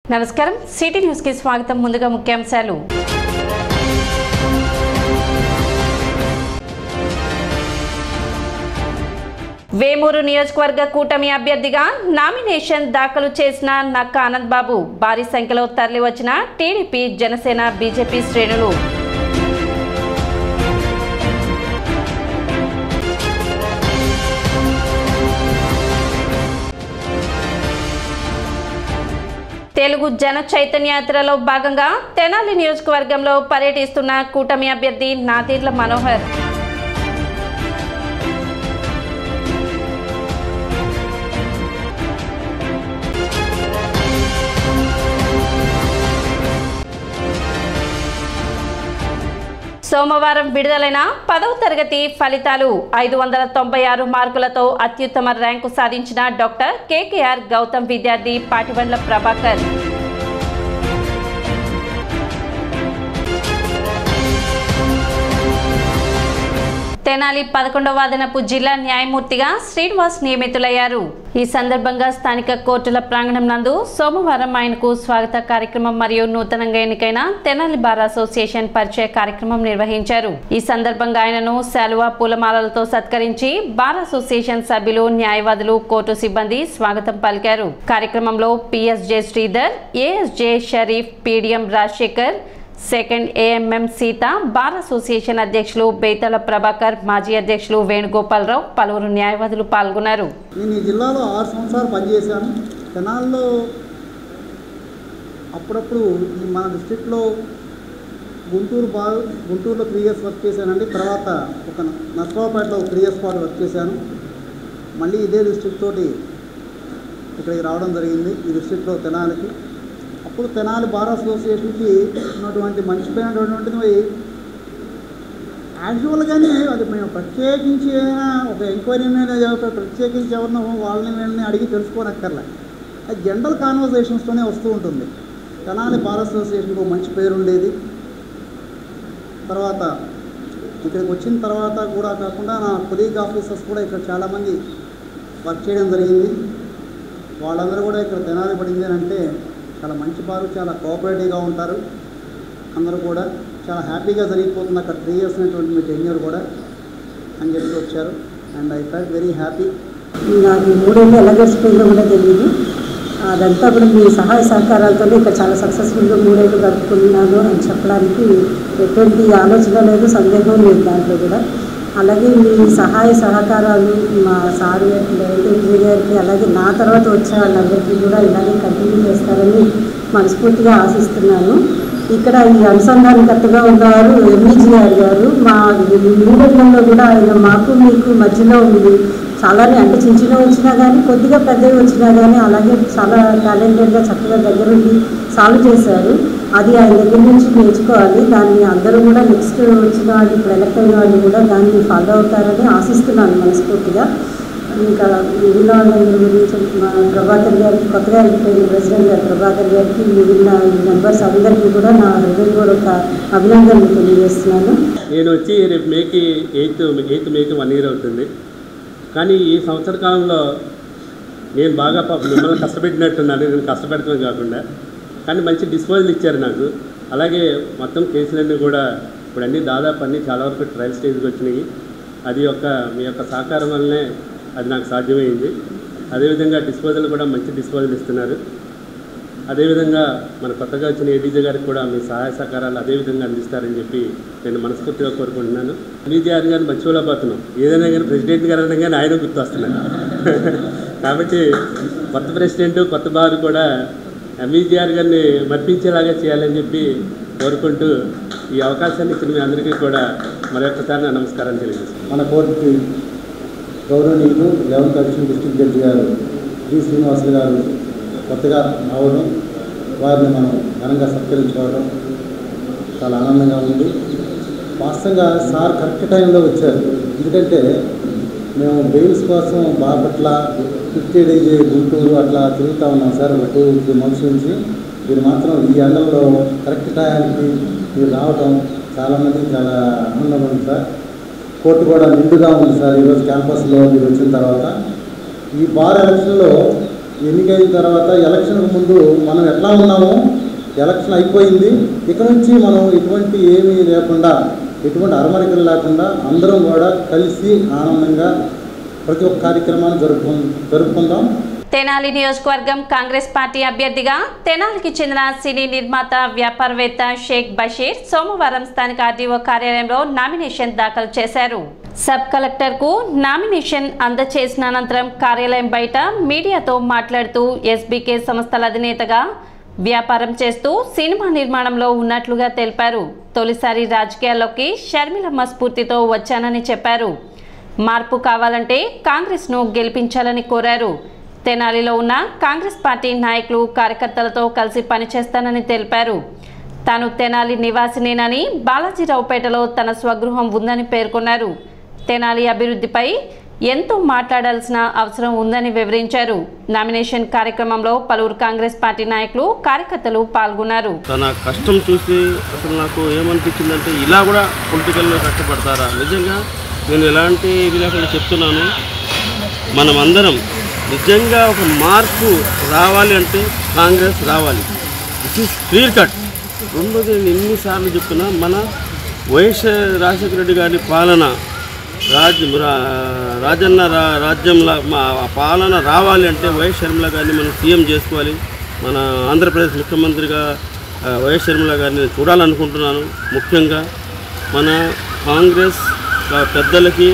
నమస్కారం city news కి స్వాగతం ముందుగా ముఖ్యాంశాలు వేమూరు నియోజకవర్గ కూటమి అభ్యర్థిగా నామినేషన్ దాఖలు చేసిన నక్క ఆనంద్ బాబు భారీ సంఖ్యలో తరలివచ్చిన టీడీపీ జనసేన బీజేపీ శ్రేణులు తెలుగు జన చైతన్య యాత్రలో భాగంగా తెనాలి నియోజకవర్గంలో పర్యటిస్తున్న కూటమి అభ్యర్థి నాదీర్ల మనోహర్ సోమవారం విడుదలైన పదవ తరగతి ఫలితాలు ఐదు వందల తొంభై ఆరు మార్కులతో అత్యుత్తమ ర్యాంకు సాధించిన డాక్టర్ కేకేఆర్ గౌతమ్ విద్యార్థి పాటిబండ్ల ప్రభాకర్ తెనాలి పదకొండవ అదనపు జిల్లా న్యాయమూర్తిగా శ్రీనివాస్ నియమితులయ్యారు ఈ సందర్భంగా స్థానిక కోర్టుల ప్రాంగణం నందు సోమవారం ఆయనకు స్వాగత కార్యక్రమం మరియు నూతనంగా ఎన్నికైన తెనాలి బార్ అసోసియేషన్ పరిచయ కార్యక్రమం నిర్వహించారు ఈ సందర్భంగా ఆయనను శాలువా పూలమాలలతో సత్కరించి బార్ అసోసియేషన్ సభ్యులు న్యాయవాదులు కోర్టు సిబ్బంది స్వాగతం పలికారు కార్యక్రమంలో PSJ Sridhar ASJ Sharif PDM Rajasekhar second AMM Seetha bar association అధ్యక్షులు బేతల ప్రభాకర్ మాజీ అధ్యక్షులు వేణుగోపాలరావు పలువురు న్యాయవాదులు పాల్గొన్నారు నేను ఈ జిల్లాలో ఆరు సంవత్సరాలు పనిచేశాను తెనాల్లో అప్పుడప్పుడు ఈ మన డిస్ట్రిక్ట్లో గుంటూరు బా గుంటూరులో త్రీ ఇయర్స్ వర్క్ చేశానండి తర్వాత ఒక నర్సరావుపేటలో త్రీ ఇయర్స్ పాటు వర్క్ చేశాను మళ్ళీ ఇదే డిస్ట్రిక్ట్ తోటి ఇక్కడికి రావడం జరిగింది ఈ డిస్ట్రిక్ట్లో తెనాలికి అప్పుడు తెనాలి బార్ అసోసియేషన్కి ఉన్నటువంటి మంచి పేరుటువంటిది యాక్చువల్గానే అది మేము ప్రత్యేకించి ఏదైనా ఒక ఎంక్వైరీ మీద ఎవరు ప్రత్యేకించి ఎవరినో వాళ్ళని వీళ్ళని అడిగి తెలుసుకోనక్కర్లే అది జనరల్ కాన్వర్జేషన్స్తోనే వస్తూ ఉంటుంది తెనాలి బార్ అసోసియేషన్కి ఒక మంచి పేరు ఉండేది తర్వాత ఇక్కడికి వచ్చిన తర్వాత కూడా కాకుండా నా కొలీగ్ ఆఫీసర్స్ కూడా ఇక్కడ చాలామంది వర్క్ చేయడం జరిగింది వాళ్ళందరూ కూడా ఇక్కడ తెనాలి పడింది అని అంటే చాలా మంచి బారు చాలా కోఆపరేటివ్గా ఉంటారు అందరూ కూడా చాలా హ్యాపీగా జరిగిపోతుంది అక్కడ త్రీ ఇయర్స్ అనేటువంటి మీ టెన్యూర్ కూడా అని చెప్పి వచ్చారు and I felt very happy నాకు మూడేళ్ళు ఎలా గడిచిపోయిందో కూడా తెలియదు అదంతా కూడా మీ సహాయ సహకారాలతో ఇక్కడ చాలా సక్సెస్ఫుల్గా మూడేళ్ళు గడుపుకున్నాను అని చెప్పడానికి ఎటువంటి ఆలోచన లేదు సందేహం లేదు దాంట్లో కూడా అలాగే మీ సహాయ సహకారాలు మా సార్ వెంకటేశ్వర గారికి అలాగే నా తర్వాత వచ్చే వాళ్ళందరికీ కూడా ఇలాగే కంటిన్యూ చేస్తారని మనస్ఫూర్తిగా ఆశిస్తున్నాను ఇక్కడ ఈ అనుసంధానకర్తగా ఉన్నవారు ఎంఈజీఆర్ గారు మా మూడేళ్లలో కూడా ఆయన మాకు మీకు మధ్యలో ఉంది చాలానే అంటే చిన్న చిన్న వచ్చినా కానీ కొద్దిగా పెద్దవి వచ్చినా కానీ అలాగే చాలా టాలెంటెడ్గా చక్కగా దగ్గరుండి సాల్వ్ చేశారు అది ఆయన దగ్గర నుంచి నేర్చుకోవాలి దాన్ని అందరూ కూడా నెక్స్ట్ వచ్చిన వాళ్ళు ఇప్పుడు ఎలక్ట్ అయిన వాళ్ళు కూడా దాన్ని ఫాలో అవుతారని ఆశిస్తున్నాను మనస్ఫూర్తిగా ఇంకా మిగిలిన వాళ్ళందరి గురించి మా ప్రభాకర్ గారికి కొత్తగా ఎన్నికైన ప్రెసిడెంట్ గారు ప్రభాకర్ గారికి మిగిలిన ఈ మెంబర్స్ అందరికీ కూడా నా హృదయపూర్వక అభినందనలు తెలియజేస్తున్నాను నేను వచ్చి రేపు మేకి ఎయిత్ ఎయిత్ మేకి వన్ ఇయర్ అవుతుంది కానీ ఈ సంవత్సర కాలంలో నేను బాగా పాప మిమ్మల్ని కష్టపెట్టినట్టున్నాను నేను కష్టపెడతాను కాకుండా కానీ మంచి డిస్పోజల్ ఇచ్చారు నాకు అలాగే మొత్తం కేసులన్నీ కూడా ఇప్పుడు అన్నీ దాదాపు అన్నీ చాలా వరకు ట్రయల్ స్టేజ్కి వచ్చినాయి అది యొక్క మీ యొక్క సహకారం వల్లనే అది నాకు సాధ్యమైంది అదేవిధంగా డిస్పోజల్ కూడా మంచి డిస్పోజల్ ఇస్తున్నారు అదేవిధంగా మన కొత్తగా వచ్చిన ఏడీజీ గారికి కూడా మీ సహాయ సహకారాలు అదేవిధంగా అందిస్తారని చెప్పి నేను మనస్ఫూర్తిగా కోరుకుంటున్నాను విజయార్ గారిని మర్చిపోలేకపోతున్నాం ఏదైనా కానీ ప్రెసిడెంట్ గారు అనగానే ఆయన గుర్తొస్తున్నారు కాబట్టి కొత్త ప్రెసిడెంట్ కొత్త బారు కూడా ఎంఈజీఆర్ గారిని మర్పించేలాగా చేయాలని చెప్పి కోరుకుంటూ ఈ అవకాశాన్ని ఇచ్చిన మీ అందరికీ కూడా మరొకసారి నా నమస్కారం తెలియజేస్తాను మన కోర్టుకి గౌరవనీయులు లెవెన్త్ అడిషన్ డిస్ట్రిక్ట్ జడ్జి గారు జి శ్రీనివాసులు గారు కొత్తగా రావడం వారిని మనం ఘనంగా సత్కరించుకోవడం చాలా ఆనందంగా ఉంది వాస్తవంగా సార్ కరెక్ట్ టైంలో వచ్చారు ఎందుకంటే మేము బెయిల్స్ కోసం బాపట్ల ఫిఫ్టీ డేజ్ గుంటూరు అట్లా తిరుగుతూ ఉన్నాం సార్ ఒక టూ త్రీ మంత్స్ నుంచి మీరు మాత్రం ఈ ఎండల్లో కరెక్ట్ టైంకి మీరు రావడం చాలామంది చాలా ఆనందంగా ఉంది సార్ కోర్టు కూడా నిండుగా ఉంది సార్ ఈరోజు క్యాంపస్లో మీరు వచ్చిన తర్వాత ఈ బార్ ఎలక్షన్లో ఎన్నికైన తర్వాత ఎలక్షన్ ముందు మనం ఎట్లా ఉన్నామో ఎలక్షన్ అయిపోయింది ఇక నుంచి మనం ఎటువంటి ఏమీ లేకుండా ఎటువంటి అరమరికలు లేకుండా అందరం కూడా కలిసి ఆనందంగా ప్రతి ఒక్క కార్యక్రమాన్ని జరుపుకు జరుపుకుందాం తెనాలి నియోజకవర్గం కాంగ్రెస్ పార్టీ అభ్యర్థిగా తెనాలికి చెందిన సినీ నిర్మాత వ్యాపారవేత్త షేక్ బషీర్ సోమవారం స్థానిక ఆర్డీఓ కార్యాలయంలో నామినేషన్ దాఖలు చేశారు సబ్ కలెక్టర్ కు నామినేషన్ అందచేసిన అనంతరం కార్యాలయం బయట మీడియాతో మాట్లాడుతూ ఎస్బీకే సంస్థల అధినేతగా వ్యాపారం చేస్తూ సినిమా నిర్మాణంలో ఉన్నట్లుగా తెలిపారు తొలిసారి రాజకీయాల్లోకి షర్మిలమ్మ స్ఫూర్తితో వచ్చానని చెప్పారు మార్పు కావాలంటే కాంగ్రెస్ను గెలిపించాలని కోరారు తెనాలిలో ఉన్న కాంగ్రెస్ పార్టీ నాయకులు కార్యకర్తలతో కలిసి పనిచేస్తానని తెలిపారు తాను తెనాలి నివాసినేనని బాలాజీరావుపేటలో తన స్వగృహం ఉందని పేర్కొన్నారు తెనాలి అభివృద్ధిపై ఎంతో మాట్లాడాల్సిన అవసరం ఉందని వివరించారు నామినేషన్ కార్యక్రమంలో పలువురు కాంగ్రెస్ పార్టీ నాయకులు కార్యకర్తలు పాల్గొన్నారు తన కష్టం చూసి అసలు నాకు ఏమనిపించిందంటే ఇలా కూడా పొలిటికల్లో కష్టపడతారా నిజంగా నేను ఎలాంటి ఇది లేకుండా చెప్తున్నాను మనం అందరం నిజంగా ఒక మార్పు రావాలి అంటే కాంగ్రెస్ రావాలి ఇట్ ఈస్ క్లియర్ కట్ రెండోది నేను ఎన్నిసార్లు చెప్తున్నా మన వైఎస్ రాజశేఖర రెడ్డి గారి పాలన రాజ్ రా- రాజన్న రా రాజ్యంలో మా పాలన రావాలి అంటే వైఎస్ షర్మిల గారిని మనం సీఎం చేసుకోవాలి మన ఆంధ్రప్రదేశ్ ముఖ్యమంత్రిగా ఆ, వైఎస్ షర్మిల గారిని నేను చూడాలనుకుంటున్నాను ముఖ్యంగా మన కాంగ్రెస్ ఆ, పెద్దలకి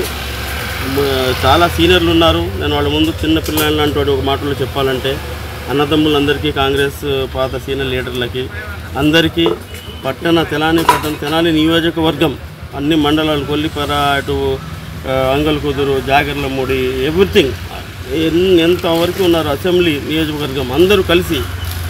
మ- చాలా సీనియర్లు ఉన్నారు నేను వాళ్ళ ముందు చిన్న పిల్లలు లాంటి వాడు ఒక మాటలో చెప్పాలంటే అన్నదమ్ములందరికీ కాంగ్రెస్ పాత సీనియర్ లీడర్లకి అందరికీ పట్టణ తెనాలి పట్టణ తెనాలి నియోజకవర్గం అన్ని మండలాలు కొల్లిపర అటు ఆ, అంగల్కుదురు జాగర్లమూడి ఎవ్రీథింగ్ ఎన్- ఎంతవరకు ఉన్నారు అసెంబ్లీ నియోజకవర్గం అందరూ కలిసి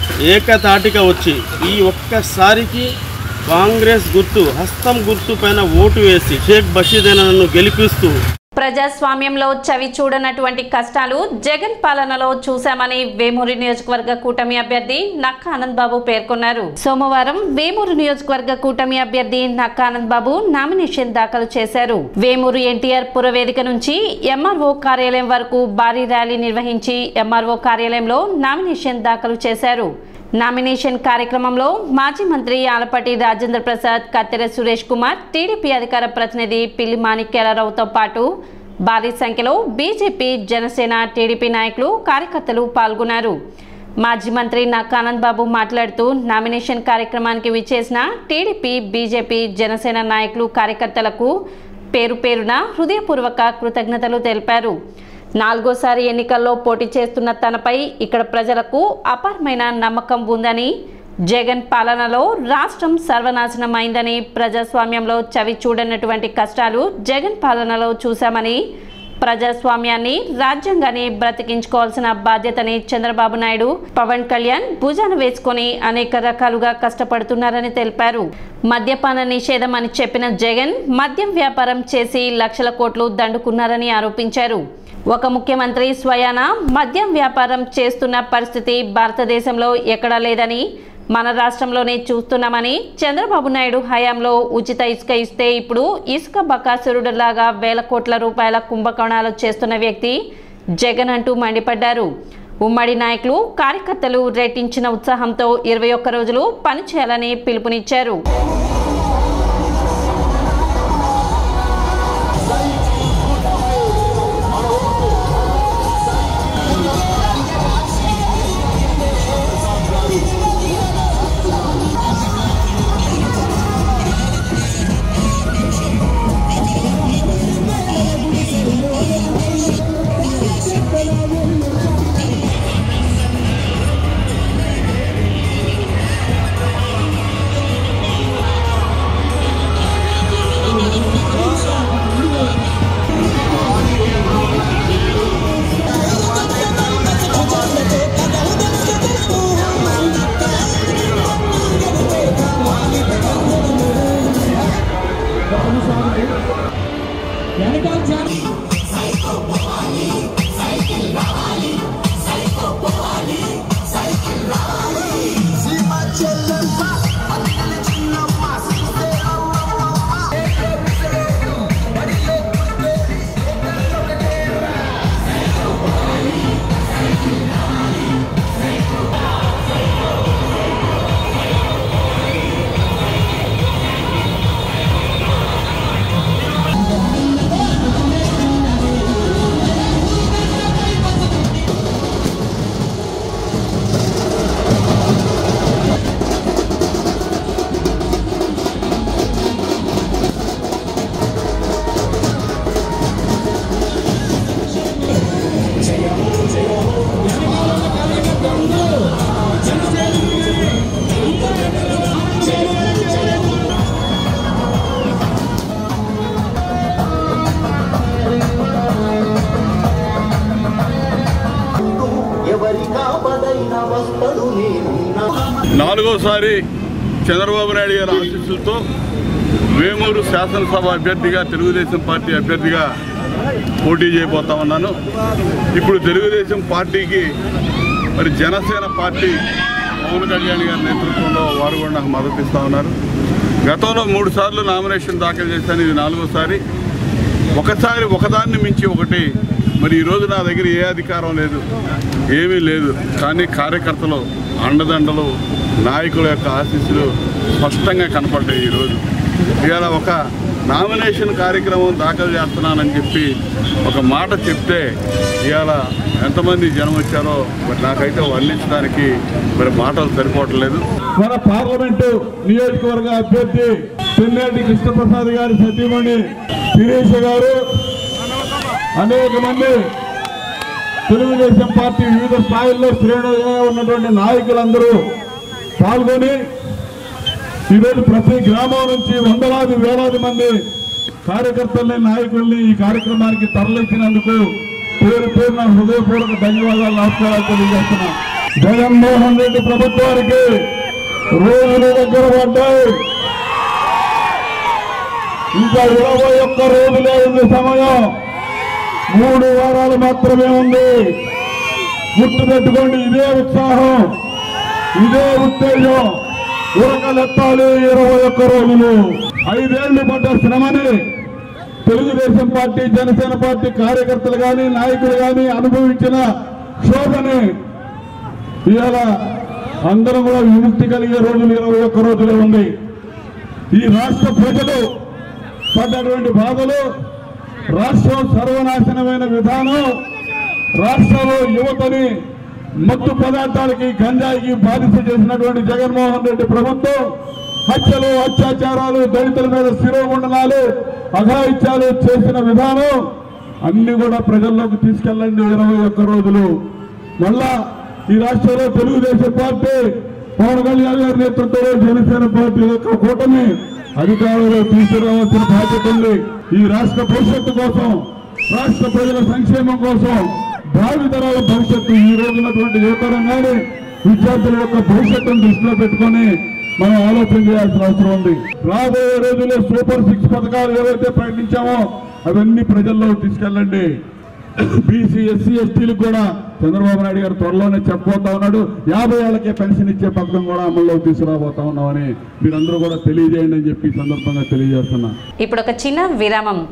ఏకతాటిగా వచ్చి ఈ ఒక్కసారికి కాంగ్రెస్ గుర్తు హస్తం గుర్తు పైన ఓటు వేసి షేక్ బషీద్ అయిన నన్ను గెలిపిస్తూ ప్రజాస్వామ్యంలో చవి చూడనటువంటి కష్టాలు జగన్ పాలనలో చూశామని వేమూరి నియోజకవర్గ కూటమి అభ్యర్థి నక్క ఆనంద్ బాబు పేర్కొన్నారు సోమవారం వేమూరు నియోజకవర్గ కూటమి అభ్యర్థి నక్క ఆనంద్ బాబు నామినేషన్ దాఖలు చేశారు వేమూరు ఎన్టీఆర్ పురవేదిక నుంచి ఎంఆర్ఓ కార్యాలయం వరకు భారీ ర్యాలీ నిర్వహించి ఎంఆర్ఓ కార్యాలయంలో నామినేషన్ దాఖలు చేశారు నామినేషన్ కార్యక్రమంలో మాజీ మంత్రి ఆలపాటి రాజేంద్ర ప్రసాద్ కత్తెర సురేష్ కుమార్ టీడీపీ అధికార ప్రతినిధి పిల్లి మాణిక్యాలరావుతో పాటు భారీ సంఖ్యలో బీజేపీ జనసేన టీడీపీ నాయకులు కార్యకర్తలు పాల్గొన్నారు మాజీ మంత్రి నక్కానంద్ బాబు మాట్లాడుతూ నామినేషన్ కార్యక్రమానికి విచ్చేసిన టీడీపీ బీజేపీ జనసేన నాయకులు కార్యకర్తలకు పేరు పేరున హృదయపూర్వక కృతజ్ఞతలు తెలిపారు నాలుగోసారి ఎన్నికల్లో పోటీ చేస్తున్న తనపై ఇక్కడ ప్రజలకు అపారమైన నమ్మకం ఉందని జగన్ పాలనలో రాష్ట్రం సర్వనాశనమైందని ప్రజాస్వామ్యంలో చవి చూడనటువంటి కష్టాలు జగన్ పాలనలో చూశామని ప్రజాస్వామ్యాన్ని రాజ్యాంగాన్ని బ్రతికించుకోవాల్సిన బాధ్యతని చంద్రబాబు నాయుడు పవన్ కళ్యాణ్ భుజాన వేసుకొని అనేక రకాలుగా కష్టపడుతున్నారని తెలిపారు మద్యపాన నిషేధం అని చెప్పిన జగన్ మద్యం వ్యాపారం చేసి లక్షల కోట్లు దండుకున్నారని ఆరోపించారు ఒక ముఖ్యమంత్రి స్వయాన మద్యం వ్యాపారం చేస్తున్న పరిస్థితి భారతదేశంలో ఎక్కడా లేదని మన రాష్ట్రంలోనే చూస్తున్నామని చంద్రబాబు నాయుడు హయాంలో ఉచిత ఇసుక ఇస్తే ఇప్పుడు ఇసుక బకాసురుడులాగా వేల కోట్ల రూపాయల కుంభకోణాలు చేస్తున్న వ్యక్తి జగన్ అంటూ మండిపడ్డారు ఉమ్మడి నాయకులు కార్యకర్తలు రెట్టించిన ఉత్సాహంతో ఇరవై ఒక్క రోజులు పనిచేయాలని పిలుపునిచ్చారు నాలుగోసారి చంద్రబాబు నాయుడు గారి ఆశీస్సులతో వేమూరు శాసనసభ అభ్యర్థిగా తెలుగుదేశం పార్టీ అభ్యర్థిగా పోటీ చేయబోతా ఉన్నాను ఇప్పుడు తెలుగుదేశం పార్టీకి మరి జనసేన పార్టీ పవన్ కళ్యాణ్ గారి నేతృత్వంలో వారు కూడా నాకు మద్దతు ఇస్తా ఉన్నారు గతంలో మూడు సార్లు నామినేషన్ దాఖలు చేశాను ఇది నాలుగోసారి ఒకసారి ఒకదాన్ని మించి ఒకటి మరి ఈరోజు నా దగ్గర ఏ అధికారం లేదు ఏమీ లేదు కానీ కార్యకర్తలు అండదండలు నాయకుల యొక్క ఆశీస్సులు స్పష్టంగా కనపడ్డాయి ఈరోజు ఇవాళ ఒక నామినేషన్ కార్యక్రమం దాఖలు చేస్తున్నానని చెప్పి ఒక మాట చెప్తే ఇవాళ ఎంతమంది జనం వచ్చారో మరి నాకైతే వర్ణించడానికి మరి మాటలు సరిపోవట్లేదు మన పార్లమెంటు నియోజకవర్గ అభ్యర్థి చెన్నేటి కృష్ణప్రసాద్ గారి సతీమణి శిరీష గారు అనేక మంది తెలుగుదేశం పార్టీ వివిధ స్థాయిల్లో శ్రేణులుగా ఉన్నటువంటి నాయకులందరూ పాల్గొని ఈరోజు ప్రతి గ్రామం నుంచి వందలాది వేలాది మంది కార్యకర్తల్ని నాయకుల్ని ఈ కార్యక్రమానికి తరలించినందుకు పేరు పేరున హృదయపూర్వక ధన్యవాదాలు నమస్కారాలు తెలియజేస్తున్నాం జగన్మోహన్ రెడ్డి ప్రభుత్వానికి రోజులు దగ్గర పడ్డాయి ఇంకా ఇరవై ఒక్క రోజులే ఉంది సమయం మూడు వారాలు మాత్రమే ఉంది గుర్తు పెట్టుకోండి ఇదే ఉత్సాహం ఇదే ఉత్తేజం ఉరకలెత్తాలి ఇరవై ఒక్క రోజులు ఐదేళ్లు పడ్డ శ్రమని తెలుగుదేశం పార్టీ జనసేన పార్టీ కార్యకర్తలు కానీ నాయకులు కానీ అనుభవించిన శోభని ఇవాళ అందరం కూడా విముక్తి కలిగే రోజులు ఇరవై ఒక్క రోజులే ఉంది ఈ రాష్ట్ర ప్రజలు పడ్డటువంటి బాధలు రాష్ట్రం సర్వనాశనమైన విధానం రాష్ట్రంలో యువతని మత్తు పదార్థాలకి గంజాయికి బాధిత చేసినటువంటి జగన్మోహన్ రెడ్డి ప్రభుత్వం హత్యలు అత్యాచారాలు దళితుల మీద శిరోగుండనాలు అఘాయిత్యాలు చేసిన విధానం అన్ని కూడా ప్రజల్లోకి తీసుకెళ్ళండి ఇరవై ఒక్క రోజులు మళ్ళా ఈ రాష్ట్రంలో తెలుగుదేశం పార్టీ పవన్ కళ్యాణ్ గారి నేతృత్వంలో జనసేన పార్టీ యొక్క కూటమి అధికారంలో తీసుకురావాల్సిన బాధ్యత ఉంది ఈ రాష్ట్ర భవిష్యత్తు కోసం రాష్ట్ర ప్రజల సంక్షేమం కోసం భావితరాల భవిష్యత్తు ఈ రోజు ఉన్నటువంటి యువతరంగానే విద్యార్థుల యొక్క భవిష్యత్తును దృష్టిలో పెట్టుకొని మనం ఆలోచన చేయాల్సిన అవసరం ఉంది రాబోయే రోజుల్లో సూపర్ సిక్స్ పథకాలు ఏవైతే ప్రకటించామో అవన్నీ ప్రజల్లో తీసుకెళ్ళండి బీసీ ఎస్సీ ఎస్టీలకు కూడా చంద్రబాబు నాయుడు గారు త్వరలోనే చెప్పబోతా ఉన్నాడు యాభై ఏళ్ళకే పెన్షన్ ఇచ్చే పథకం కూడా అమల్లోకి తీసుకురాబోతా ఉన్నామని మీరందరూ కూడా తెలియజేయండి అని చెప్పి ఈ సందర్భంగా తెలియజేస్తున్నా ఇప్పుడు ఒక చిన్న విరామం